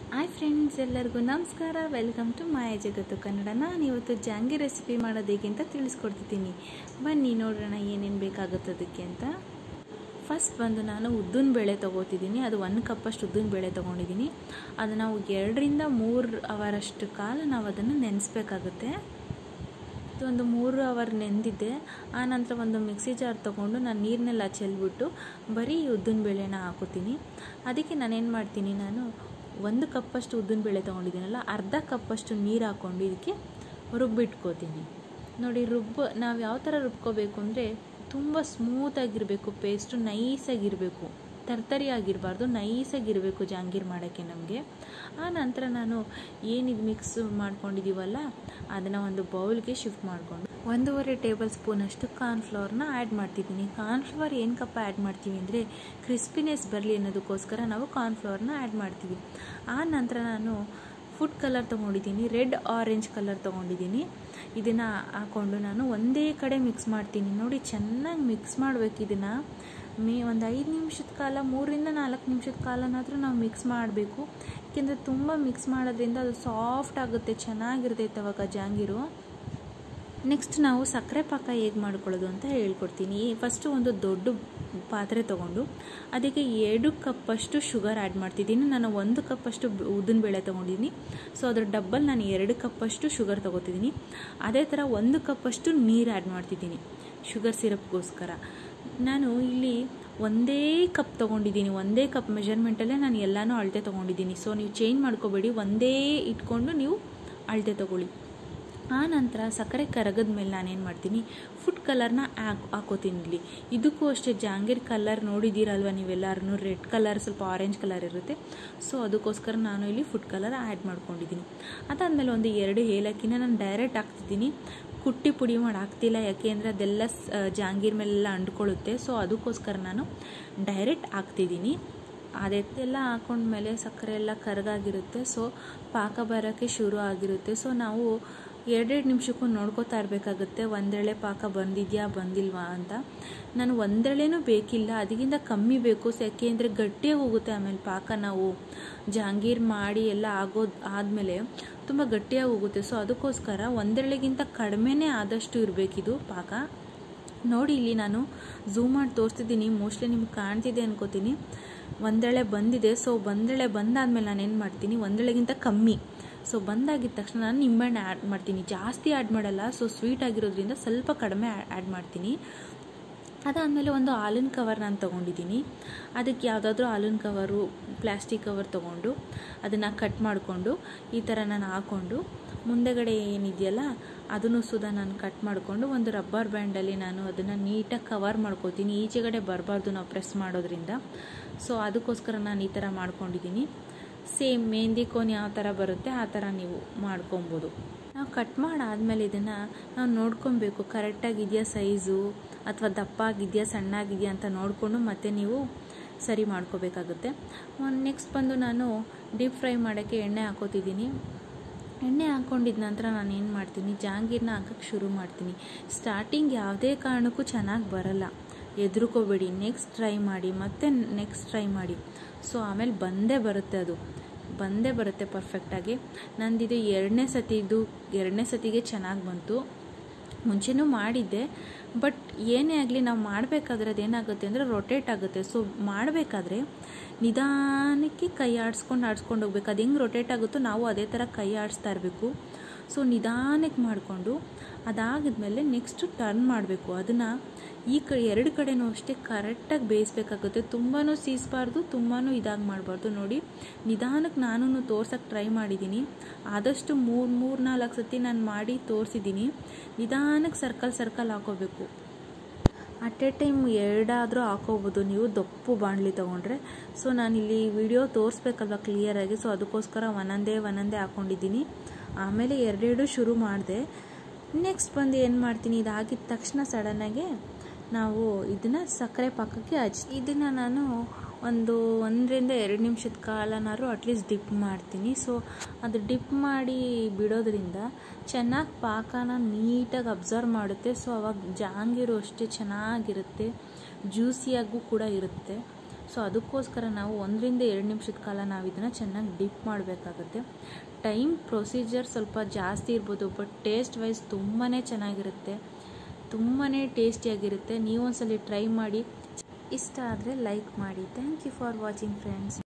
hi friends ಎಲ್ಲರಿಗೂ ನಮಸ್ಕಾರ welcome to ಮಾಯ ಜಗತ್ತು ಕನ್ನಡ ನಾನು ಇವತ್ತು ಜಾಂಗಿ ರೆಸಿಪಿ ಮಾಡೋದು ಹೇಗೆ ಅಂತ ತಿಳಿಸ್ಕೊಡ್ತಿದ್ದೀನಿ ಬನ್ನಿ ನೋಡೋಣ ಏನೇನು ಬೇಕಾಗುತ್ತೆ ಅದಕ್ಕೆ ಅಂತ ಫಸ್ಟ್ ಬಂದು ನಾನು ಉದ್ದಿನ ಬೇಳೆ ತೊಗೋತಿದ್ದೀನಿ ಅದು ಒಂದು ಕಪ್ಪಷ್ಟು ಉದ್ದಿನ ಬೇಳೆ ತೊಗೊಂಡಿದ್ದೀನಿ ಅದು ನಾವು ಎರಡರಿಂದ ಮೂರು ಅವರಷ್ಟು ಕಾಲ ನಾವು ಅದನ್ನು ನೆನೆಸ್ಬೇಕಾಗುತ್ತೆ ಒಂದು ಮೂರು ಅವರ್ ನೆಂದಿದ್ದೆ ಆ ನಂತರ ಒಂದು ಮಿಕ್ಸಿ ಜಾರ್ ತೊಗೊಂಡು ನಾನು ನೀರನ್ನೆಲ್ಲ ಚೆಲ್ಬಿಟ್ಟು ಬರೀ ಉದ್ದಿನ ಬೇಳೆನ ಹಾಕೋತೀನಿ ಅದಕ್ಕೆ ನಾನೇನು ಮಾಡ್ತೀನಿ ನಾನು ಒಂದು ಕಪ್ಪಷ್ಟು ಉದ್ದಿನ ಬೇಳೆ ತೊಗೊಂಡಿದ್ದೀನಲ್ಲ ಅರ್ಧ ಕಪ್ಪಷ್ಟು ನೀರು ಹಾಕ್ಕೊಂಡು ಇದಕ್ಕೆ ರುಬ್ಬಿಟ್ಕೋತೀನಿ ನೋಡಿ ರುಬ್ಬ ನಾವು ಯಾವ ಥರ ರುಬ್ಕೋಬೇಕು ಅಂದರೆ ತುಂಬ ಸ್ಮೂತಾಗಿರಬೇಕು ಪೇಸ್ಟು ನೈಸಾಗಿರಬೇಕು ತರ್ತರಿ ಆಗಿರಬಾರ್ದು ನೈಸಾಗಿರಬೇಕು ಜಾಂಗೀರ್ ಮಾಡೋಕ್ಕೆ ನಮಗೆ ಆ ನಂತರ ನಾನು ಏನಿದು ಮಿಕ್ಸ್ ಮಾಡ್ಕೊಂಡಿದ್ದೀವಲ್ಲ ಅದನ್ನು ಒಂದು ಬೌಲ್ಗೆ ಶಿಫ್ಟ್ ಮಾಡಿಕೊಂಡು ಒಂದೂವರೆ ಟೇಬಲ್ ಸ್ಪೂನಷ್ಟು ಕಾರ್ನ್ಫ್ಲವರ್ನ ಆ್ಯಡ್ ಮಾಡ್ತಿದ್ದೀನಿ ಕಾರ್ನ್ಫ್ಲವರ್ ಏನಕ್ಕಪ್ಪ ಆ್ಯಡ್ ಮಾಡ್ತೀವಿ ಅಂದರೆ ಕ್ರಿಸ್ಪಿನೆಸ್ ಬರಲಿ ಅನ್ನೋದಕ್ಕೋಸ್ಕರ ನಾವು ಕಾರ್ನ್ಫ್ಲವರ್ನ ಆ್ಯಡ್ ಮಾಡ್ತೀವಿ ಆ ನಂತರ ನಾನು ಫುಡ್ ಕಲರ್ ತೊಗೊಂಡಿದ್ದೀನಿ ರೆಡ್ ಆರೆಂಜ್ ಕಲರ್ ತೊಗೊಂಡಿದ್ದೀನಿ ಇದನ್ನು ಹಾಕ್ಕೊಂಡು ನಾನು ಒಂದೇ ಕಡೆ ಮಿಕ್ಸ್ ಮಾಡ್ತೀನಿ ನೋಡಿ ಚೆನ್ನಾಗಿ ಮಿಕ್ಸ್ ಮಾಡಬೇಕು ಇದನ್ನು ಮೇ ಒಂದು ಐದು ನಿಮಿಷದ ಕಾಲ ಮೂರರಿಂದ ನಾಲ್ಕು ನಿಮಿಷದ ಕಾಲನಾದರೂ ನಾವು ಮಿಕ್ಸ್ ಮಾಡಬೇಕು ಏಕೆಂದರೆ ತುಂಬ ಮಿಕ್ಸ್ ಮಾಡೋದ್ರಿಂದ ಅದು ಸಾಫ್ಟ್ ಆಗುತ್ತೆ ಚೆನ್ನಾಗಿರ್ತೈತೆ ಅವಾಗ ಜಾಂಗೀರು ನೆಕ್ಸ್ಟ್ ನಾವು ಸಕ್ಕರೆ ಪಾಕ ಹೇಗೆ ಮಾಡ್ಕೊಳ್ಳೋದು ಅಂತ ಹೇಳ್ಕೊಡ್ತೀನಿ ಫಸ್ಟು ಒಂದು ದೊಡ್ಡ ಪಾತ್ರೆ ತೊಗೊಂಡು ಅದಕ್ಕೆ ಎರಡು ಕಪ್ಪಷ್ಟು ಶುಗರ್ ಆ್ಯಡ್ ಮಾಡ್ತಿದ್ದೀನಿ ನಾನು ಒಂದು ಕಪ್ಪಷ್ಟು ಉದ್ದಿನ ಬೇಳೆ ತೊಗೊಂಡಿದ್ದೀನಿ ಸೊ ಅದ್ರ ಡಬ್ಬಲ್ ನಾನು ಎರಡು ಕಪ್ಪಷ್ಟು ಶುಗರ್ ತೊಗೋತಿದ್ದೀನಿ ಅದೇ ಥರ ಒಂದು ಕಪ್ಪಷ್ಟು ನೀರು ಆ್ಯಡ್ ಮಾಡ್ತಿದ್ದೀನಿ ಶುಗರ್ ಸಿರಪ್ಗೋಸ್ಕರ ನಾನು ಇಲ್ಲಿ ಒಂದೇ ಕಪ್ ತೊಗೊಂಡಿದ್ದೀನಿ ಒಂದೇ ಕಪ್ ಮೆಜರ್ಮೆಂಟಲ್ಲೇ ನಾನು ಎಲ್ಲನೂ ಅಳತೆ ತೊಗೊಂಡಿದ್ದೀನಿ ಸೊ ನೀವು ಚೇಂಜ್ ಮಾಡ್ಕೋಬೇಡಿ ಒಂದೇ ಇಟ್ಕೊಂಡು ನೀವು ಅಳತೆ ತೊಗೊಳ್ಳಿ ಆ ನಂತರ ಸಕ್ಕರೆ ಕರಗದ ಮೇಲೆ ನಾನೇನು ಮಾಡ್ತೀನಿ ಫುಡ್ ಕಲರ್ನ ಹಾಕ್ ಹಾಕೋತೀನಿ ಇಲ್ಲಿ ಇದಕ್ಕೂ ಅಷ್ಟೇ ಜಾಂಗೀರ್ ಕಲರ್ ನೋಡಿದ್ದೀರಲ್ವ ನೀವೆಲ್ಲರೂ ರೆಡ್ ಕಲರ್ ಸ್ವಲ್ಪ ಆರೆಂಜ್ ಕಲರ್ ಇರುತ್ತೆ ಸೊ ಅದಕ್ಕೋಸ್ಕರ ನಾನು ಇಲ್ಲಿ ಫುಡ್ ಕಲರ್ ಆ್ಯಡ್ ಮಾಡ್ಕೊಂಡಿದ್ದೀನಿ ಅದಾದಮೇಲೆ ಒಂದು ಎರಡು ಏಲಕ್ಕಿನ ನಾನು ಡೈರೆಕ್ಟ್ ಹಾಕ್ತಿದ್ದೀನಿ ಕುಟ್ಟಿ ಪುಡಿ ಮಾಡಿ ಹಾಕ್ತಿಲ್ಲ ಯಾಕೆ ಅಂದರೆ ಅದೆಲ್ಲ ಜಾಂಗೀರ್ ಮೇಲೆಲ್ಲ ಅಂಡ್ಕೊಳ್ಳುತ್ತೆ ಸೊ ಅದಕ್ಕೋಸ್ಕರ ನಾನು ಡೈರೆಕ್ಟ್ ಹಾಕ್ತಿದ್ದೀನಿ ಅದೆಲ್ಲ ಹಾಕೊಂಡ್ಮೇಲೆ ಸಕ್ಕರೆ ಎಲ್ಲ ಕರಗಾಗಿರುತ್ತೆ ಸೊ ಪಾಕ ಬರೋಕ್ಕೆ ಶುರು ಆಗಿರುತ್ತೆ ಸೊ ನಾವು ಎರಡೆರಡು ನಿಮಿಷಕ್ಕೂ ನೋಡ್ಕೋತಾ ಇರಬೇಕಾಗುತ್ತೆ ಒಂದೆಳೆ ಪಾಕ ಬಂದಿದೆಯಾ ಬಂದಿಲ್ವಾ ಅಂತ ನಾನು ಒಂದೆಳೆನೂ ಬೇಕಿಲ್ಲ ಅದಕ್ಕಿಂತ ಕಮ್ಮಿ ಬೇಕು ಯಾಕೆ ಅಂದರೆ ಗಟ್ಟಿಯಾಗಿ ಹೋಗುತ್ತೆ ಆಮೇಲೆ ಪಾಕ ನಾವು ಜಾಂಗೀರ್ ಮಾಡಿ ಎಲ್ಲ ಆಗೋದು ಆದಮೇಲೆ ತುಂಬ ಗಟ್ಟಿಯಾಗಿ ಹೋಗುತ್ತೆ ಸೊ ಅದಕ್ಕೋಸ್ಕರ ಒಂದೆಳೆಗಿಂತ ಕಡಿಮೆನೇ ಆದಷ್ಟು ಇರಬೇಕಿದು ಪಾಕ ನೋಡಿ ಇಲ್ಲಿ ನಾನು ಝೂಮ್ ಮಾಡಿ ತೋರಿಸ್ತಿದ್ದೀನಿ ಮೋಸ್ಟ್ಲಿ ನಿಮ್ಗೆ ಕಾಣ್ತಿದೆ ಅನ್ಕೋತೀನಿ ಒಂದೆಳೆ ಬಂದಿದೆ ಸೊ ಒಂದೆಳೆ ಬಂದಾದ್ಮೇಲೆ ನಾನು ಏನು ಮಾಡ್ತೀನಿ ಒಂದೆಳೆಗಿಂತ ಕಮ್ಮಿ ಸೊ ಬಂದಾಗಿದ್ದ ತಕ್ಷಣ ನಾನು ನಿಂಬೆಹಣ್ಣು ಆ್ಯಡ್ ಮಾಡ್ತೀನಿ ಜಾಸ್ತಿ ಆ್ಯಡ್ ಮಾಡಲ್ಲ ಸೊ ಸ್ವೀಟ್ ಆಗಿರೋದ್ರಿಂದ ಸ್ವಲ್ಪ ಕಡಿಮೆ ಆ್ಯಡ್ ಮಾಡ್ತೀನಿ ಅದಾದಮೇಲೆ ಒಂದು ಹಾಲಿನ ಕವರ್ ನಾನು ತೊಗೊಂಡಿದ್ದೀನಿ ಅದಕ್ಕೆ ಯಾವುದಾದ್ರೂ ಹಾಲಿನ ಕವರು ಪ್ಲಾಸ್ಟಿಕ್ ಕವರ್ ತೊಗೊಂಡು ಅದನ್ನು ಕಟ್ ಮಾಡಿಕೊಂಡು ಈ ಥರ ನಾನು ಹಾಕ್ಕೊಂಡು ಮುಂದೆಗಡೆ ಏನಿದೆಯಲ್ಲ ಅದನ್ನು ಸುಧಾ ನಾನು ಕಟ್ ಮಾಡಿಕೊಂಡು ಒಂದು ರಬ್ಬರ್ ಬ್ಯಾಂಡಲ್ಲಿ ನಾನು ಅದನ್ನು ನೀಟಾಗಿ ಕವರ್ ಮಾಡ್ಕೋತೀನಿ ಈಚೆಗಡೆ ಬರಬಾರ್ದು ನಾವು ಪ್ರೆಸ್ ಮಾಡೋದ್ರಿಂದ ಸೊ ಅದಕ್ಕೋಸ್ಕರ ನಾನು ಈ ಥರ ಮಾಡ್ಕೊಂಡಿದ್ದೀನಿ ಸೇಮ್ ಮೆಹಂದಿ ಕೋನ್ ಯಾವ ಥರ ಬರುತ್ತೆ ಆ ಥರ ನೀವು ಮಾಡ್ಕೊಬೋದು ನಾವು ಕಟ್ ಮಾಡಾದಮೇಲೆ ಇದನ್ನು ನಾವು ನೋಡ್ಕೊಬೇಕು ಕರೆಕ್ಟಾಗಿದೆಯಾ ಸೈಜು ಅಥವಾ ದಪ್ಪ ಆಗಿದೆಯಾ ಸಣ್ಣಾಗಿದೆಯಾ ಅಂತ ನೋಡಿಕೊಂಡು ಮತ್ತೆ ನೀವು ಸರಿ ಮಾಡ್ಕೋಬೇಕಾಗುತ್ತೆ ನೆಕ್ಸ್ಟ್ ಬಂದು ನಾನು ಡೀಪ್ ಫ್ರೈ ಮಾಡೋಕ್ಕೆ ಎಣ್ಣೆ ಹಾಕೋತಿದ್ದೀನಿ ಎಣ್ಣೆ ಹಾಕ್ಕೊಂಡಿದ ನಂತರ ನಾನು ಏನು ಮಾಡ್ತೀನಿ ಜಾಂಗೀರ್ನ ಹಾಕಕ್ಕೆ ಶುರು ಮಾಡ್ತೀನಿ ಸ್ಟಾರ್ಟಿಂಗ್ ಯಾವುದೇ ಕಾರಣಕ್ಕೂ ಚೆನ್ನಾಗಿ ಬರಲ್ಲ ಎದುರುಕೋಬೇಡಿ ನೆಕ್ಸ್ಟ್ ಟ್ರೈ ಮಾಡಿ ಮತ್ತೆ ನೆಕ್ಸ್ಟ್ ಟ್ರೈ ಮಾಡಿ ಸೊ ಆಮೇಲೆ ಬಂದೇ ಬರುತ್ತೆ ಅದು ಬಂದೇ ಬರುತ್ತೆ ಪರ್ಫೆಕ್ಟಾಗಿ ನಂದಿದು ಎರಡನೇ ಸತಿದು ಎರಡನೇ ಸತಿಗೆ ಚೆನ್ನಾಗಿ ಬಂತು ಮುಂಚೆನೂ ಮಾಡಿದ್ದೆ ಬಟ್ ಏನೇ ಆಗಲಿ ನಾವು ಮಾಡಬೇಕಾದ್ರೆ ಅದೇನಾಗುತ್ತೆ ಅಂದರೆ ರೊಟೇಟ್ ಆಗುತ್ತೆ ಸೊ ಮಾಡಬೇಕಾದ್ರೆ ನಿಧಾನಕ್ಕೆ ಕೈ ಆಡಿಸ್ಕೊಂಡು ಆಡಿಸ್ಕೊಂಡು ಹೋಗ್ಬೇಕು ಅದು ಹೆಂಗೆ ರೊಟೇಟ್ ಆಗುತ್ತೋ ನಾವು ಅದೇ ಥರ ಕೈ ಆಡಿಸ್ತಾ ಇರಬೇಕು ಸೊ ನಿಧಾನಕ್ಕೆ ಮಾಡಿಕೊಂಡು ಅದಾಗಿದ್ಮೇಲೆ ನೆಕ್ಸ್ಟು ಟರ್ನ್ ಮಾಡಬೇಕು ಅದನ್ನು ಈ ಕಡೆ ಎರಡು ಕಡೆನೂ ಅಷ್ಟೇ ಕರೆಕ್ಟಾಗಿ ಬೇಯಿಸ್ಬೇಕಾಗುತ್ತೆ ತುಂಬಾ ಸೀಸ್ಬಾರ್ದು ತುಂಬಾ ಇದಾಗಿ ಮಾಡಬಾರ್ದು ನೋಡಿ ನಿಧಾನಕ್ಕೆ ನಾನು ತೋರ್ಸೋಕ್ಕೆ ಟ್ರೈ ಮಾಡಿದ್ದೀನಿ ಆದಷ್ಟು ಮೂರು ಮೂರು ನಾಲ್ಕು ಸತಿ ನಾನು ಮಾಡಿ ತೋರಿಸಿದ್ದೀನಿ ನಿಧಾನಕ್ಕೆ ಸರ್ಕಲ್ ಸರ್ಕಲ್ ಹಾಕೋಬೇಕು ಅಟ್ ಎ ಟೈಮ್ ಎರಡಾದರೂ ಹಾಕೋಬೋದು ನೀವು ದಪ್ಪು ಬಾಣಲಿ ತೊಗೊಂಡ್ರೆ ಸೊ ನಾನಿಲ್ಲಿ ವಿಡಿಯೋ ತೋರಿಸ್ಬೇಕಲ್ವ ಕ್ಲಿಯರಾಗಿ ಸೊ ಅದಕ್ಕೋಸ್ಕರ ಒಂದೊಂದೇ ಒಂದೊಂದೇ ಹಾಕ್ಕೊಂಡಿದ್ದೀನಿ ಆಮೇಲೆ ಎರಡೆರಡು ಶುರು ಮಾಡಿದೆ ನೆಕ್ಸ್ಟ್ ಬಂದು ಏನು ಮಾಡ್ತೀನಿ ಇದಾಗಿದ ತಕ್ಷಣ ಸಡನ್ನಾಗೆ ನಾವು ಇದನ್ನು ಸಕ್ಕರೆ ಪಾಕಕ್ಕೆ ಹಚ್ ಇದನ್ನು ನಾನು ಒಂದು ಒಂದರಿಂದ ಎರಡು ನಿಮಿಷದ ಕಾಲನಾದ್ರು ಅಟ್ಲೀಸ್ಟ್ ಡಿಪ್ ಮಾಡ್ತೀನಿ ಸೊ ಅದು ಡಿಪ್ ಮಾಡಿ ಬಿಡೋದ್ರಿಂದ ಚೆನ್ನಾಗಿ ಪಾಕನ ನೀಟಾಗಿ ಅಬ್ಸರ್ವ್ ಮಾಡುತ್ತೆ ಸೊ ಅವಾಗ ಜಾಂಗೀರು ಅಷ್ಟೇ ಚೆನ್ನಾಗಿರುತ್ತೆ ಜ್ಯೂಸಿಯಾಗೂ ಕೂಡ ಇರುತ್ತೆ ಸೊ ಅದಕ್ಕೋಸ್ಕರ ನಾವು ಒಂದರಿಂದ ಎರಡು ನಿಮಿಷದ ಕಾಲ ನಾವು ಇದನ್ನು ಚೆನ್ನಾಗಿ ಡಿಪ್ ಮಾಡಬೇಕಾಗುತ್ತೆ ಟೈಮ್ ಪ್ರೊಸೀಜರ್ ಸ್ವಲ್ಪ ಜಾಸ್ತಿ ಇರ್ಬೋದು ಬಟ್ ಟೇಸ್ಟ್ ವೈಸ್ ತುಂಬಾ ಚೆನ್ನಾಗಿರುತ್ತೆ ತುಂಬಾ ಟೇಸ್ಟಿಯಾಗಿರುತ್ತೆ ನೀವು ಒಂದ್ಸಲಿ ಟ್ರೈ ಮಾಡಿ ಇಷ್ಟ ಆದರೆ ಲೈಕ್ ಮಾಡಿ thank you for watching friends